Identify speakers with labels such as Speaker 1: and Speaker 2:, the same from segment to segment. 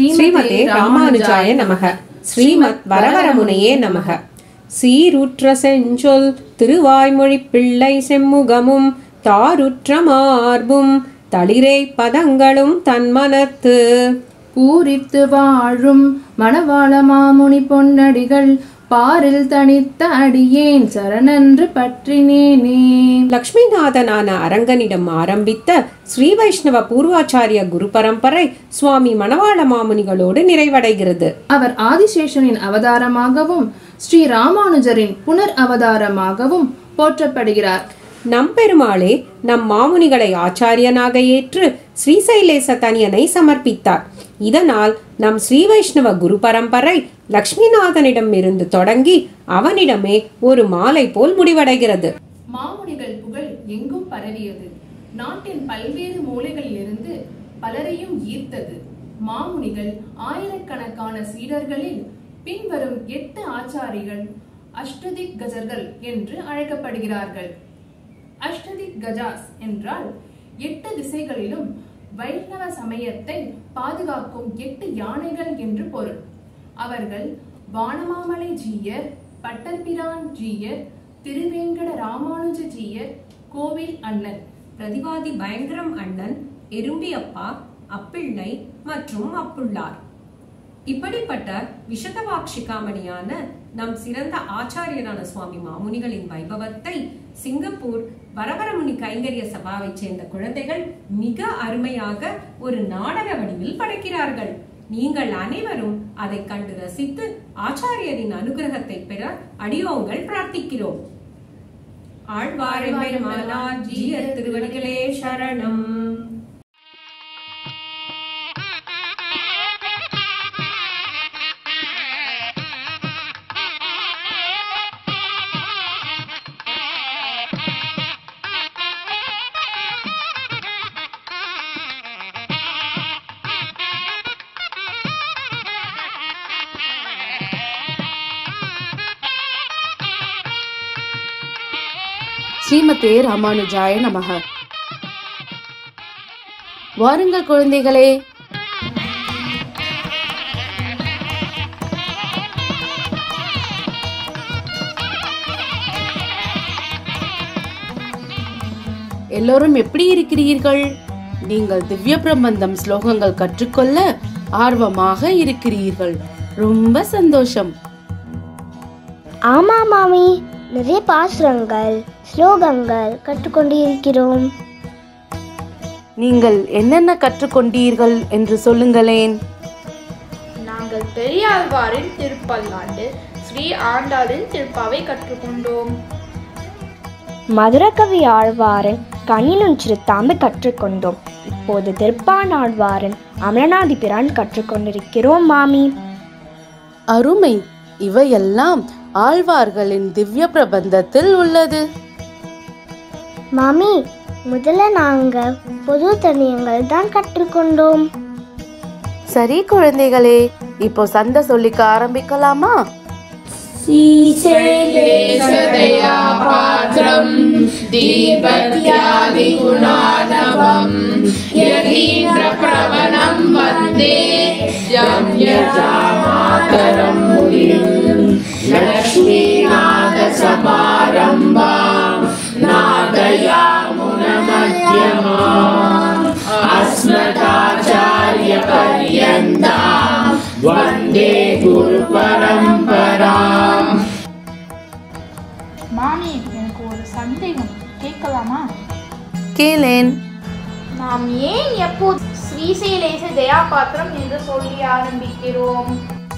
Speaker 1: ஸ்ரீமதே ராமானுஜாய நமக ஸ்ரீமத் வரவரமுனையே நமக சீருற்ற செஞ்சொல் திருவாய்மொழி பிள்ளை செம்முகமும் தாருற்ற மார்பும் தளிரை பதங்களும் தன்மனத்து
Speaker 2: பூரித்து வாழும் மணவாள மாமுனி பொன்னடிகள் பாரில் தனித்த அடியேன் சரணன்று பற்றினேனே
Speaker 1: லக்ஷ்மிநாதனான அரங்கனிடம் ஆரம்பித்த ஸ்ரீ வைஷ்ணவ பூர்வாச்சாரிய குரு பரம்பரை சுவாமி மணவாள மாமுனிகளோடு நிறைவடைகிறது
Speaker 2: அவர் ஆதிசேஷனின் அவதாரமாகவும் ஸ்ரீ ராமானுஜரின் புனர் அவதாரமாகவும் போற்றப்படுகிறார்
Speaker 1: நம்பெருமாளே நம் மாமுனிகளை ஆச்சாரியனாக ஏற்று ஸ்ரீசைலேச தனியனை சமர்ப்பித்தார் இதனால் நம் ஸ்ரீ வைஷ்ணவ குரு பரம்பரை லக்ஷ்மிநாதனிடம் இருந்து தொடங்கி அவனிடமே ஒரு மாலை போல் முடிவடைகிறது
Speaker 2: மாமுனிகள் புகழ் எங்கும் பரவியது நாட்டின் பல்வேறு மூலைகளிலிருந்து பலரையும் ஈர்த்தது மாமுனிகள் ஆயிரக்கணக்கான சீடர்களில் பின்வரும் எட்டு ஆச்சாரிகள் அஷ்டதிக் கஜர்கள் என்று அழைக்கப்படுகிறார்கள் அஷ்டதிக் கஜாஸ் என்றால் எட்டு திசைகளிலும் வைஷ்ணவ சமயத்தை பாதுகாக்கும் எட்டு யானைகள் என்று பொருள் அவர்கள் வானமாமலை ஜீயர் பட்டர்பிரான் ஜீயர் திருவேங்கட ராமானுஜ ஜீயர் கோவில் அண்ணன்
Speaker 1: பிரதிவாதி பயங்கரம் அண்ணன் எறும்பியப்பா அப்பிள்ளை மற்றும் அப்புள்ளார் இப்படிப்பட்ட விஷதவாக்ஷிகாமணியான நம் சிறந்த ஆச்சாரியரான சுவாமி மாமுனிகளின் வைபவத்தை சிங்கப்பூர் வரவரமுனி கைங்கரிய சபாவைச் சேர்ந்த குழந்தைகள் மிக அருமையாக ஒரு நாடக வடிவில் படைக்கிறார்கள் நீங்கள் அனைவரும் அதை கண்டு ரசித்து ஆச்சாரியரின் அனுகிரகத்தை பெற அடியோங்கள் பிரார்த்திக்கிறோம் ஆழ்வாரை மானார் ஜீய திருவடிகளே சரணம்
Speaker 3: ஸ்ரீமதே ராமானுஜாய நமக வாருங்கள் குழந்தைகளே எல்லோரும் எப்படி இருக்கிறீர்கள் நீங்கள் திவ்ய பிரபந்தம் ஸ்லோகங்கள் கற்றுக்கொள்ள ஆர்வமாக இருக்கிறீர்கள் ரொம்ப சந்தோஷம்
Speaker 4: ஆமா மாமி நிறைய பாசுரங்கள் ஸ்லோகங்கள் கற்றுக்கொண்டு இருக்கிறோம்
Speaker 3: நீங்கள் என்னென்ன கற்றுக்கொண்டீர்கள் என்று சொல்லுங்களேன்
Speaker 5: நாங்கள் பெரியாழ்வாரின் திருப்பல்லாண்டு ஸ்ரீ ஆண்டாளின் திருப்பாவை கற்றுக்கொண்டோம்
Speaker 4: மதுரகவி ஆழ்வாரன் கண்ணினும் சிறுத்தாம்பை கற்றுக்கொண்டோம் இப்போது திருப்பானாழ்வாரன் அமரநாதி பிரான் கற்றுக்கொண்டிருக்கிறோம் மாமி
Speaker 3: அருமை இவையெல்லாம் ஆழ்வார்களின் திவ்ய பிரபந்தத்தில் உள்ளது
Speaker 4: மாமி முதல்ல நாங்க பொது தனியங்கள் தான் கற்றுக்கொண்டோம்
Speaker 3: சரி குழந்தைகளே இப்போ சண்டை சொல்லிக்க ஆரம்பிக்கலாமா
Speaker 5: மாமி எனக்கு ஒரு சந்தேகம் கேட்கலாமா
Speaker 3: கேளேன்
Speaker 5: நாம் ஏன் எப்போது ஸ்ரீசைலேச தயாபாத்திரம் என்று சொல்லி ஆரம்பிக்கிறோம்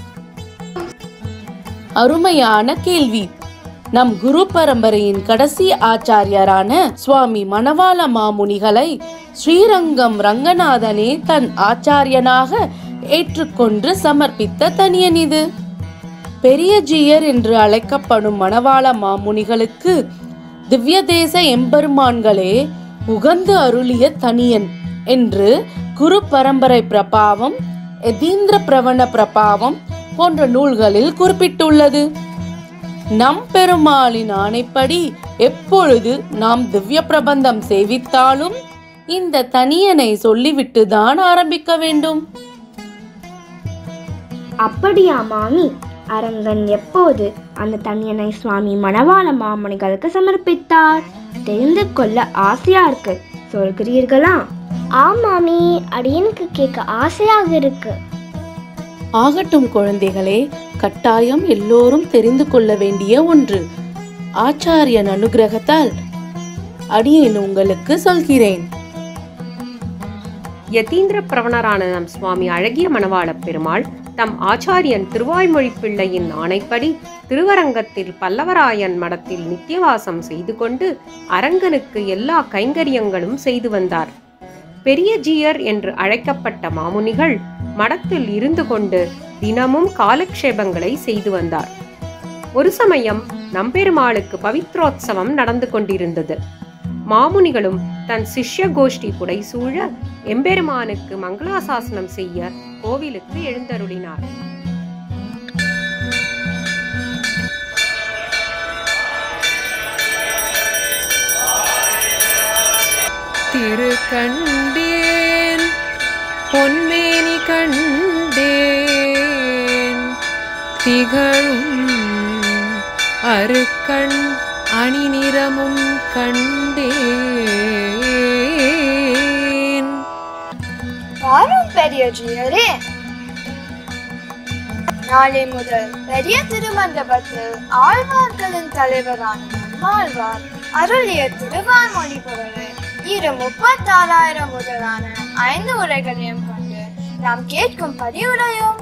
Speaker 3: அருமையான கேள்வி நம் குரு பரம்பரையின் கடைசி ஆச்சாரியரான சுவாமி மணவாள மாமுனிகளை ஸ்ரீரங்கம் ரங்கநாதனே தன் ஆச்சாரியனாக ஏற்றுக்கொண்டு சமர்ப்பித்த தனியன் இது பெரிய ஜீயர் என்று அழைக்கப்படும் மணவாள மாமுனிகளுக்கு திவ்ய தேச எம்பெருமான்களே உகந்து அருளிய தனியன் என்று குரு பரம்பரை பிரபாவம் எதீந்திர பிரவண பிரபாவம் போன்ற நூல்களில் குறிப்பிட்டுள்ளது நம் பெருமாளின் ஆணைப்படி எப்பொழுது நாம் திவ்ய பிரபந்தம் சேவித்தாலும் இந்த தனியனை சொல்லிவிட்டு தான் ஆரம்பிக்க வேண்டும்
Speaker 4: அப்படியா மாமி அரங்கன் எப்போது அந்த தனியனை சுவாமி மணவாள மாமணிகளுக்கு சமர்ப்பித்தார் தெரிந்து கொள்ள ஆசையா இருக்கு சொல்கிறீர்களா ஆமாமி அடியனுக்கு கேட்க ஆசையாக இருக்கு
Speaker 3: ஆகட்டும் குழந்தைகளே கட்டாயம் எல்லோரும் தெரிந்து கொள்ள வேண்டிய ஒன்று ஆச்சாரியன் அனுகிரகத்தால் அடியேன் உங்களுக்கு சொல்கிறேன்
Speaker 1: யதீந்திர பிரவணரான நம் சுவாமி அழகிய மணவாளப் பெருமாள் தம் ஆச்சாரியன் திருவாய்மொழி பிள்ளையின் ஆணைப்படி திருவரங்கத்தில் பல்லவராயன் மடத்தில் நித்தியவாசம் செய்து கொண்டு அரங்கனுக்கு எல்லா கைங்கரியங்களும் செய்து வந்தார் பெரிய ஜீயர் என்று அழைக்கப்பட்ட மாமுனிகள் மடத்தில் இருந்து கொண்டு தினமும் காலக்ஷேபங்களை செய்து வந்தார் ஒரு சமயம் நம்பெருமாளுக்கு பவித்ரோத்சவம் நடந்து கொண்டிருந்தது மாமுனிகளும் தன் சிஷ்ய கோஷ்டி புடைசூழ எம்பெருமானுக்கு மங்களாசாசனம் செய்ய கோவிலுக்கு எழுந்தருளினார்
Speaker 6: திரு கண்டேன் பொன்மேனி கண்டேன் திகழும் அருக்கண் அணி நிறமும் கண்டேன்
Speaker 7: வாரும் பெரிய ஜியரே நாளை முதல் பெரிய திருமண்டபத்தில் ஆழ்வார்களின் தலைவரான நம்மாழ்வார் அருளிய திருவான்மொழி பொருளை இரு முப்பத்தாறாயிரம் முதலான ஐந்து உரைகளையும் கொண்டு நாம் கேட்கும் பதிவுரையும்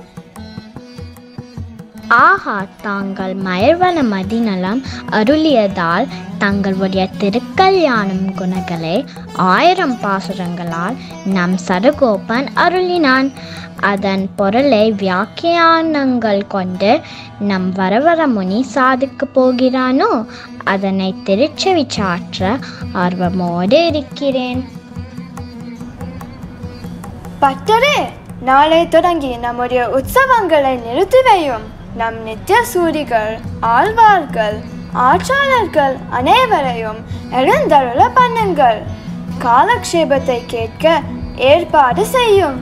Speaker 4: ஆஹா தாங்கள் மயர்வன மதிநலம் அருளியதால் தங்களுடைய திருக்கல்யாணம் குணங்களை ஆயிரம் பாசுரங்களால் நம் சடகோபன் அருளினான் அதன் பொருளை வியாக்கியானங்கள் கொண்டு நம் வரவர முனி சாதிக்கப் போகிறானோ அதனை திருச்செவி சாற்ற ஆர்வமோடு இருக்கிறேன்
Speaker 7: பட்டரே நாளை தொடங்கி நம்முடைய உற்சவங்களை நிறுத்தி வையும் நம் நித்திய சூரிகள் ஆழ்வார்கள் ஆட்சியாளர்கள் அனைவரையும் எழுந்தருள பண்ணுங்கள் காலக்ஷேபத்தை கேட்க ஏற்பாடு செய்யும்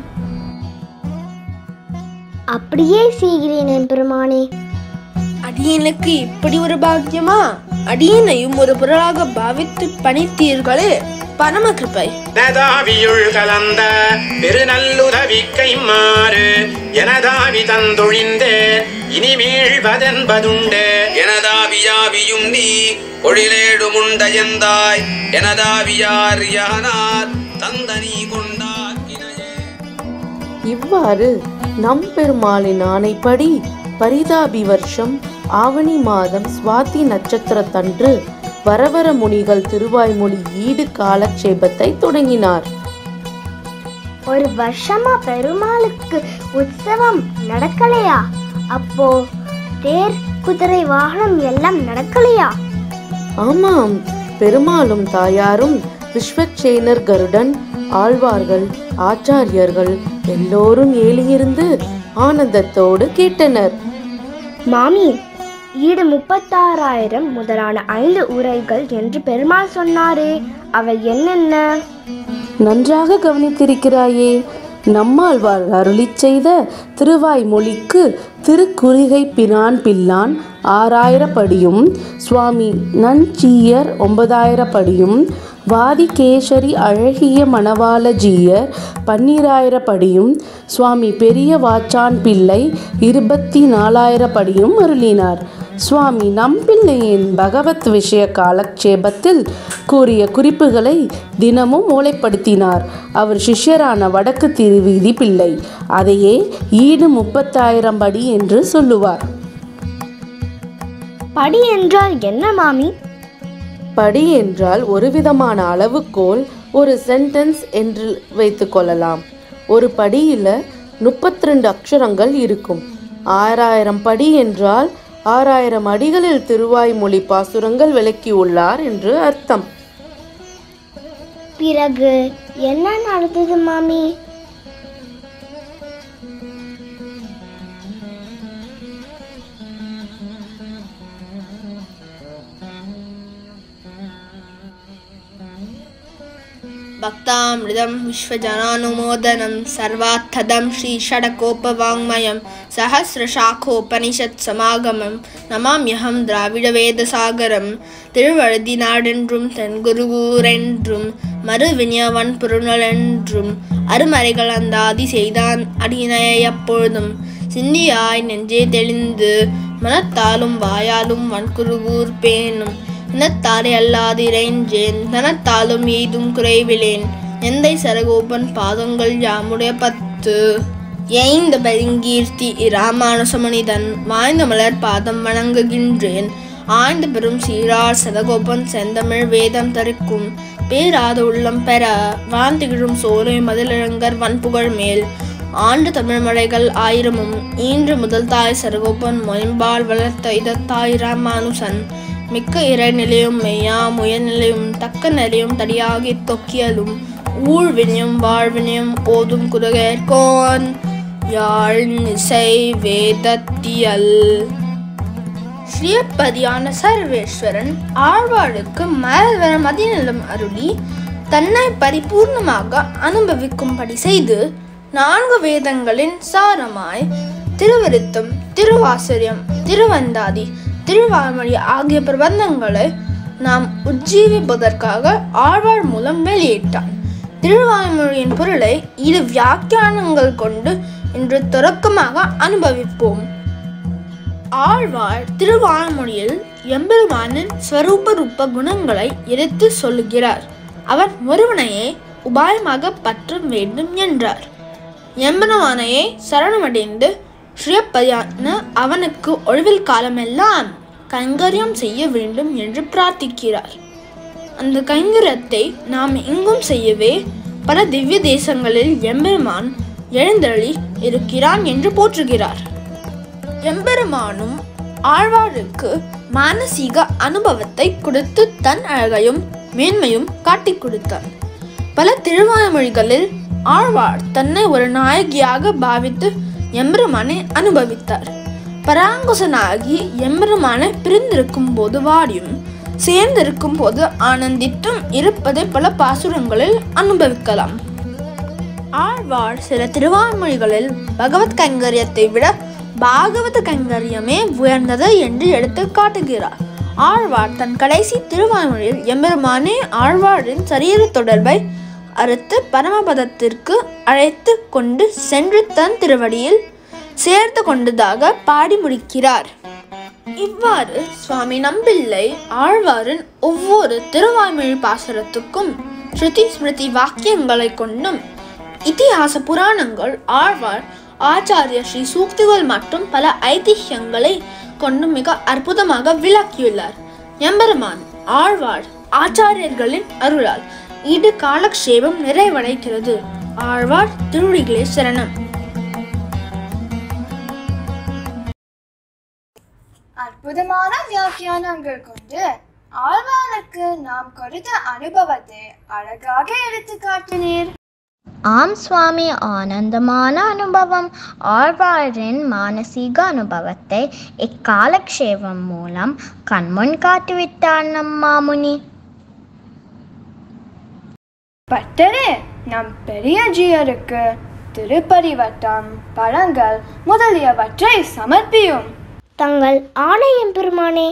Speaker 4: அப்படியே செய்கிறேன் என் பெருமானே
Speaker 8: அடியனுக்கு இப்படி ஒரு பாக்கியமா அடியனையும் ஒரு பொருளாக பாவித்து பணித்தீர்களே பரம கிருபை
Speaker 9: எனதாவியுள் கலந்த பெருநல்லுதவி கைமாறு எனதாவி தந்தொழிந்தே இனிமீழ்வதென்பதுண்டு
Speaker 10: எனதாவியாவியும் நீ பொழிலேடுமுண்டயந்தாய் எனதாவியார் யானார் தந்தனி கொண்டாக்கினையே
Speaker 3: இவ்வாறு நம்பெருமாளின் ஆணைப்படி பரிதாபி வருஷம் ஆவணி மாதம் சுவாதி நட்சத்திரத்தன்று வரவர முனிகள் திருவாய்மொழி ஈடு காலக்ஷேபத்தை தொடங்கினார்
Speaker 4: ஒரு வருஷமா பெருமாளுக்கு உற்சவம் நடக்கலையா அப்போ தேர் குதிரை வாகனம் எல்லாம் நடக்கலையா
Speaker 3: ஆமாம் பெருமாளும் தாயாரும் விஸ்வக்சேனர் கருடன் ஆழ்வார்கள் ஆச்சாரியர்கள் எல்லோரும் ஏலியிருந்து ஆனந்தத்தோடு கேட்டனர்
Speaker 4: மாமி ஈடு முப்பத்தாறாயிரம் முதலான ஐந்து உரைகள் என்று பெருமாள் சொன்னாரே அவை என்னென்ன
Speaker 3: நன்றாக கவனித்திருக்கிறாயே நம்மாழ்வார் அருளிச் செய்த திருவாய்மொழிக்கு திருக்குறிகை பிரான் பிள்ளான் ஆறாயிரப்படியும் சுவாமி நஞ்சீயர் ஒன்பதாயிரப்படியும் வாதிகேசரி அழகிய மணவாளஜீயர் பன்னிராயிரப்படியும் சுவாமி பெரிய வாச்சான் பிள்ளை இருபத்தி நாலாயிரப்படியும் அருளினார் சுவாமி நம்பிள்ளையின் பகவத் விஷய காலக்ஷேபத்தில் கூறிய குறிப்புகளை தினமும் மூளைப்படுத்தினார் அவர் சிஷ்யரான வடக்கு திருவீதி பிள்ளை அதையே ஈடு முப்பத்தாயிரம் படி என்று சொல்லுவார்
Speaker 4: படி என்றால் என்ன மாமி
Speaker 3: படி என்றால் ஒரு விதமான அளவுகோல் ஒரு சென்டென்ஸ் என்று வைத்துக்கொள்ளலாம் ஒரு படியில் முப்பத்தி ரெண்டு அக்ஷரங்கள் இருக்கும் ஆறாயிரம் படி என்றால் ஆறாயிரம் அடிகளில் திருவாய்மொழி பாசுரங்கள் விளக்கியுள்ளார் என்று அர்த்தம்
Speaker 4: பிறகு என்ன நடந்தது மாமி
Speaker 8: भक्तामृतं विश्वजनानुमोदनं सर्वार्थदं श्रीषडकोपवाङ्मयं सहस्रशाखोपनिषत्समागमं नमाम्यहं திராவிடவேதசாகரம் திருவழுதி நாடென்றும் தென்குருகூரென்றும் மறுவினியவன் பொருணலென்றும் அருமறைகள் அந்தாதி செய்தான் அடியினைய எப்பொழுதும் சிந்தியாய் நெஞ்சே தெளிந்து மனத்தாலும் வாயாலும் வன்குருகூர் பேணும் இனத்தாரை அல்லாது இறைஞ்சேன் தனத்தாலும் எய்தும் குறைவிலேன் எந்தை சரகோபன் பாதங்கள் யாமுடைய பத்து ஏய்ந்த பெருங்கீர்த்தி இராமானுசமனிதன் வாய்ந்த மலர் பாதம் வணங்குகின்றேன் ஆய்ந்த பெரும் சீரார் சதகோபன் செந்தமிழ் வேதம் தரிக்கும் பேராத உள்ளம் பெற வாந்திகிழும் சோலை மதிலிழங்கர் வன்புகழ் மேல் ஆண்டு தமிழ் மலைகள் ஆயிரமும் ஈன்று முதல் தாய் சரகோபன் மொயம்பால் வளர்த்த இதத்தாய் ராமானுசன் மிக்க இறை நிலையும் மெய்யா முயநிலையும் தக்க நிலையும் தடியாகி தொக்கியலும் ஊழ்வினியும் வாழ்வினியும் ஓதும் குருகேற்கோன் யாழ் இசை வேதத்தியல் ஸ்ரீயப்பதியான சர்வேஸ்வரன் ஆழ்வாளுக்கு மரவர மதிநலம் அருளி தன்னை பரிபூர்ணமாக அனுபவிக்கும்படி செய்து நான்கு வேதங்களின் சாரமாய் திருவிருத்தம் திருவாசரியம் திருவந்தாதி திருவாய்மொழி ஆகிய பிரபந்தங்களை நாம் உஜ்ஜீவிப்பதற்காக ஆழ்வார் மூலம் வெளியிட்டான் திருவாய்மொழியின் பொருளை இரு வியாக்கியானங்கள் கொண்டு இன்று தொடக்கமாக அனுபவிப்போம் ஆழ்வார் திருவாய்மொழியில் எம்பெருமானின் ஸ்வரூப ரூப குணங்களை எடுத்து சொல்லுகிறார் அவர் ஒருவனையே உபாயமாக பற்ற வேண்டும் என்றார் எம்பெருமானையே சரணமடைந்து ஸ்ரீயப்பதியான அவனுக்கு ஒழிவில் காலமெல்லாம் கைங்கரியம் செய்ய வேண்டும் என்று பிரார்த்திக்கிறார் அந்த கைங்கரியத்தை நாம் எங்கும் செய்யவே பல திவ்ய தேசங்களில் எம்பெருமான் எழுந்தருளி இருக்கிறான் என்று போற்றுகிறார் எம்பெருமானும் ஆழ்வாருக்கு மானசீக அனுபவத்தை கொடுத்து தன் அழகையும் மேன்மையும் காட்டிக் கொடுத்தார் பல திருவாய்மொழிகளில் ஆழ்வார் தன்னை ஒரு நாயகியாக பாவித்து எம்பெருமானை அனுபவித்தார் பராங்குசனாகி எம்பெருமானை பிரிந்திருக்கும் போது வாடியும் சேர்ந்திருக்கும் போது ஆனந்தித்தும் இருப்பதை பல பாசுரங்களில் அனுபவிக்கலாம் ஆழ்வார் சில திருவாய்மொழிகளில் பகவத் கைங்கரியத்தை விட பாகவத கைங்கரியமே உயர்ந்தது என்று எடுத்து காட்டுகிறார் ஆழ்வார் தன் கடைசி திருவாய்மொழியில் எம்பெருமானே ஆழ்வாரின் சரீர தொடர்பை அறுத்து பரமபதத்திற்கு அழைத்து கொண்டு சென்று தன் திருவடியில் சேர்த்து கொண்டதாக பாடி முடிக்கிறார் இவ்வாறு சுவாமி நம்பிள்ளை ஆழ்வாரின் ஒவ்வொரு திருவாய்மொழி பாசுரத்துக்கும் ஸ்ருதி ஸ்மிருதி வாக்கியங்களை கொண்டும் இதிகாச புராணங்கள் ஆழ்வார் ஆச்சாரிய ஸ்ரீ சூக்திகள் மற்றும் பல ஐதிஹ்யங்களை கொண்டு மிக அற்புதமாக விளக்கியுள்ளார் எம்பெருமான் ஆழ்வார் ஆச்சாரியர்களின் அருளால் இடு காலக்ஷேபம் நிறைவடைகிறது ஆழ்வார் திருடிகளே சரணம்
Speaker 7: அற்புதமான வியாக்கியானங்கள் கொண்டு ஆழ்வானுக்கு நாம் கொடுத்த அனுபவத்தை அழகாக எடுத்து காட்டினீர்
Speaker 4: ஆம் சுவாமி ஆனந்தமான அனுபவம் ஆழ்வாரின் மானசீக அனுபவத்தை இக்காலக்ஷேபம் மூலம் கண்முன் காட்டிவிட்டார் நம் மாமுனி
Speaker 7: பட்டரே நம் பெரிய ஜீயருக்கு திருப்பரிவட்டம் பழங்கள் முதலியவற்றை சமர்ப்பியும்
Speaker 4: தங்கள் ஆணையம் பெருமானே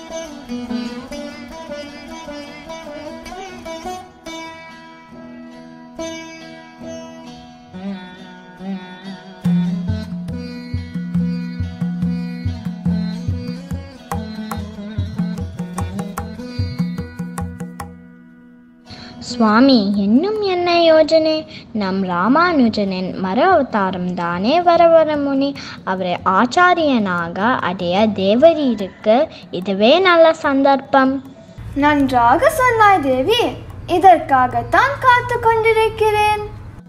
Speaker 4: சுவாமி இன்னும் என்ன யோஜனை நம் ராமானுஜனின் மர அவதாரம் தானே வரவர முனி அவரை ஆச்சாரியனாக அடைய தேவரீருக்கு இதுவே நல்ல சந்தர்ப்பம்
Speaker 7: நன்றாக சொன்னாய் தேவி இதற்காகத்தான் காத்து கொண்டிருக்கிறேன்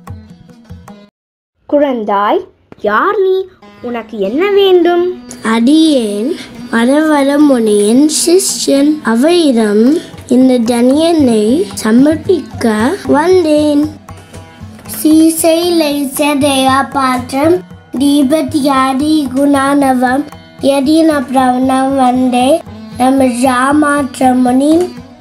Speaker 11: குழந்தாய் யார் நீ உனக்கு என்ன வேண்டும்
Speaker 4: அடியேன் வரவர முனியின் சிஷ்யன் அவரிடம் இந்த தனியனை சமர்ப்பிக்க வந்தேன் சீசை லைசதயா பாத்திரம் தீபத்யாதி குணானவம் யதின பிரவணம் வந்தே நம்ம ராமாற்ற முனி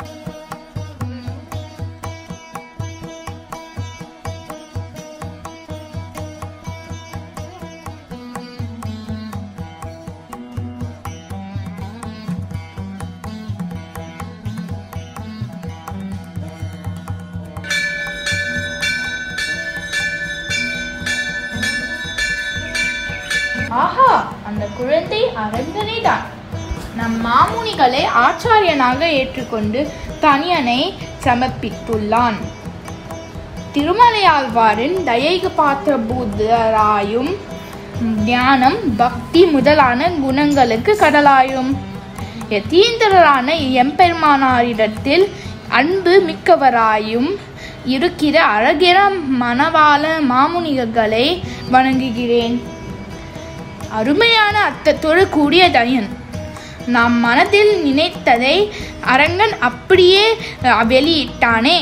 Speaker 5: ஆஹா அந்த குழந்தை அரங்கனே தான் நம் மாமுனிகளை ஆச்சாரியனாக ஏற்றுக்கொண்டு தனியனை சமர்ப்பித்துள்ளான் திருமலையாழ்வாரின் தயைக பாத்திர பூதராயும் ஞானம் பக்தி முதலான குணங்களுக்கு கடலாயும் யதீந்திரரான எம்பெருமானாரிடத்தில் அன்பு மிக்கவராயும் இருக்கிற அழகிற மணவாள மாமுனிகளை வணங்குகிறேன் அருமையான அர்த்தத்தோடு கூடிய தனியன் நாம் மனதில் நினைத்ததை அரங்கன் அப்படியே அஹ், வெளியிட்டானே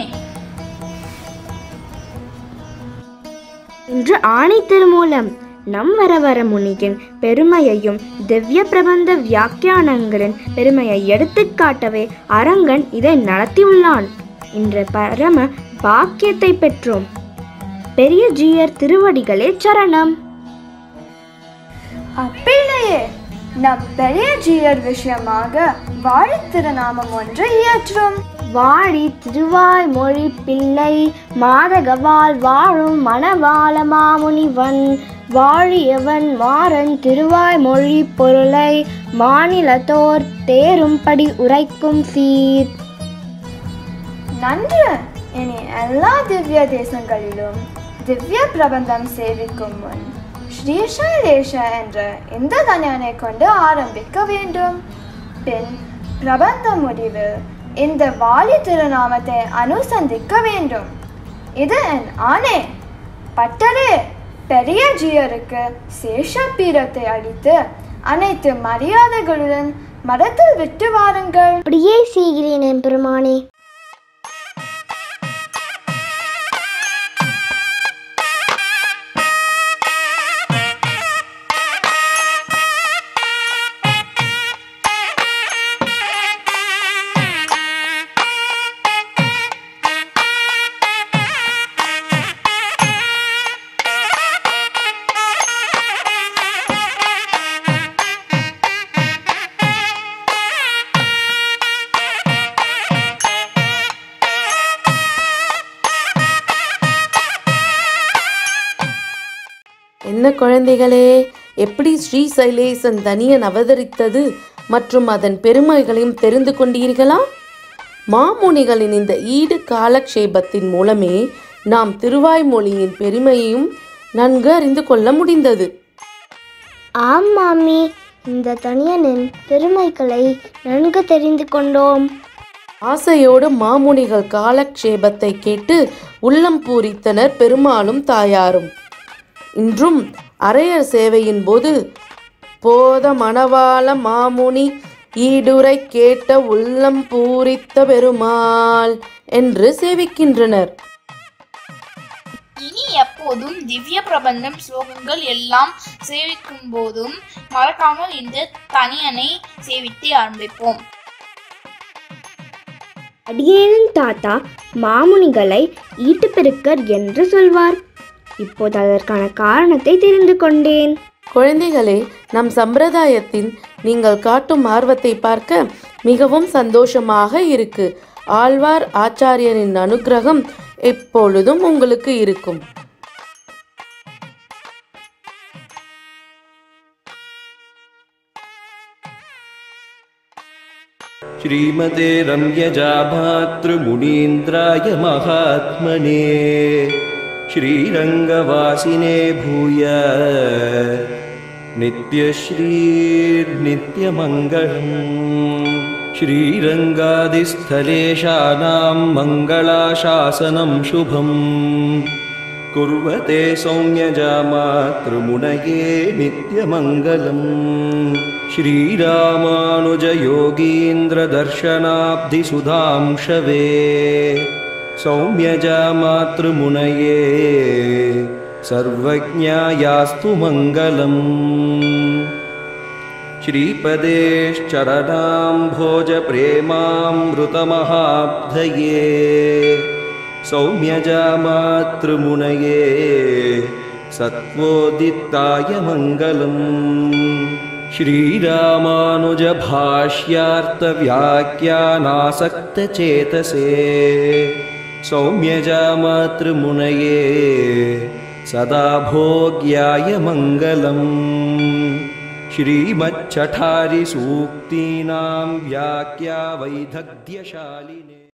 Speaker 11: இன்று ஆணை திருமூலம் நம் வரவர முனியின் பெருமையையும் திவ்ய பிரபந்த வியாக்கியானங்களின் பெருமையை எடுத்துக்காட்டவே அரங்கன் இதை நடத்தியுள்ளான் இன்று பரம பாக்கியத்தை பெற்றோம் பெரிய ஜீயர் திருவடிகளே சரணம்
Speaker 7: அப்பிள்ளையே நம் பெரிய ஜீயர் விஷயமாக வாழி திருநாமம் ஒன்று இயற்றும்
Speaker 4: வாழி திருவாய்மொழி பிள்ளை மாதகவால் வாழும் மணவாள மாமுனிவன் வாழியவன் மாறன் திருவாய்மொழி பொருளை மாநிலத்தோர் தேரும்படி உரைக்கும் சீர்
Speaker 7: நன்று இனி எல்லா திவ்ய தேசங்களிலும் திவ்ய பிரபந்தம் சேவிக்கும் முன் ஸ்ரீசைலேஷ என்ற இந்த தனியனை கொண்டு ஆரம்பிக்க வேண்டும் பின் பிரபந்த முடிவில் இந்த வாலி திருநாமத்தை அனுசந்திக்க வேண்டும் இது என் ஆணை பட்டரே பெரிய ஜீயருக்கு சேஷ பீரத்தை அளித்து அனைத்து மரியாதைகளுடன் மரத்தில் விட்டு வாருங்கள்
Speaker 4: அப்படியே செய்கிறேன் என் பெருமானே
Speaker 3: என்ன குழந்தைகளே எப்படி ஸ்ரீ சைலேசன் தனியன் அவதரித்தது மற்றும் அதன் பெருமைகளையும் தெரிந்து கொண்டீர்களா மாமுனிகளின் இந்த ஈடு காலக்ஷேபத்தின் மூலமே நாம் திருவாய்மொழியின் பெருமையையும் நன்கு அறிந்து கொள்ள முடிந்தது
Speaker 4: ஆம் மாமி இந்த தனியனின் பெருமைகளை நன்கு தெரிந்து கொண்டோம்
Speaker 3: ஆசையோடு மாமுனிகள் காலக்ஷேபத்தை கேட்டு உள்ளம் பூரித்தனர் பெருமாளும் தாயாரும் இன்றும் அரையர் சேவையின் போது போத மணவாள மாமுனி ஈடுரை கேட்ட உள்ளம் பூரித்த பெருமாள் என்று சேவிக்கின்றனர்
Speaker 5: இனி எப்போதும் திவ்ய பிரபந்தம் ஸ்லோகங்கள் எல்லாம் சேவிக்கும் போதும் மறக்காமல் இந்த தனியனை சேவித்து ஆரம்பிப்போம்
Speaker 11: அடியேனின் தாத்தா மாமுனிகளை ஈட்டுப்பெருக்கர் என்று சொல்வார் இப்போது அதற்கான காரணத்தை தெரிந்து கொண்டேன்
Speaker 3: குழந்தைகளே நம் சம்பிரதாயத்தின் நீங்கள் காட்டும் ஆர்வத்தை பார்க்க மிகவும் சந்தோஷமாக இருக்கு ஆழ்வார் ஆச்சாரியனின் அனுக்கிரகம் எப்பொழுதும் உங்களுக்கு இருக்கும்
Speaker 12: श्रीमते रम्यजाभातृमुनीन्द्राय महात्मने श्रीरङ्गवासिने भूय नित्यश्रीर्नित्यमङ्गलम् श्रीरङ्गादिस्थलेशानां मङ्गलाशासनं शुभम् कुर्वते सौम्यजामातृमुनये नित्यमङ्गलम् श्रीरामानुजयोगीन्द्रदर्शनाब्धिसुधांशवे सौम्यजामातृमुनये सर्वज्ञायास्तु मङ्गलम् श्रीपदेश्चरणाम्भोजप्रेमामृतमहाब्धये सौम्यजामातृमुनये सत्त्वोदित्ताय मङ्गलम् श्रीरामानुजभाष्यार्थव्याख्यानासक्तचेतसे सौम्यजामातृमुनये सदा भोग्याय मङ्गलम् श्रीमच्छठारिसूक्तीनां व्याख्या वैदग्ध्यशालिने